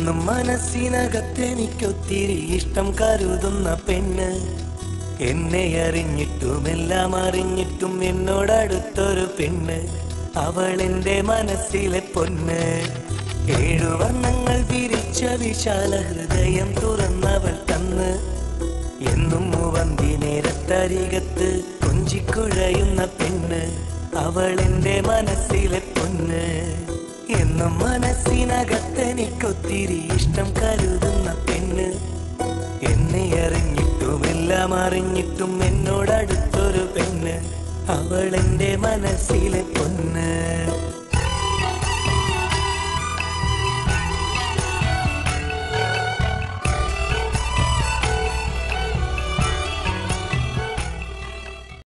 എന്നും മനസ്സിനകത്തെനിക്കൊത്തിരി ഇഷ്ടം കരുതുന്ന പെണ്ണ് എന്നെ അറിഞ്ഞിട്ടും എല്ലാം അറിഞ്ഞിട്ടും എന്നോടടുത്തൊരു പെണ്ണ് അവൾ എന്റെ മനസ്സിലെ പൊന്ന് ഏഴു വർണ്ണങ്ങൾ വിരിച്ച വിശാല ഹൃദയം തുറന്നവൾ തന്ന് എന്നും മൂവന്തി നേരത്തരികത്ത് കൊഞ്ചിക്കുഴയുന്ന പെണ്ണ് അവൾ എന്റെ മനസ്സിലെ പൊന്ന് എന്നും മനസ്സിനകത്തെനിക്കൊത്തിരി ഇഷ്ടം കരുതുന്ന പെണ്ണ് എന്നെ അറിഞ്ഞിട്ടും എല്ലാം അറിഞ്ഞിട്ടും എന്നോടടുത്തൊരു പെണ്ണ് അവൾ എന്റെ മനസ്സിലെ പൊന്ന്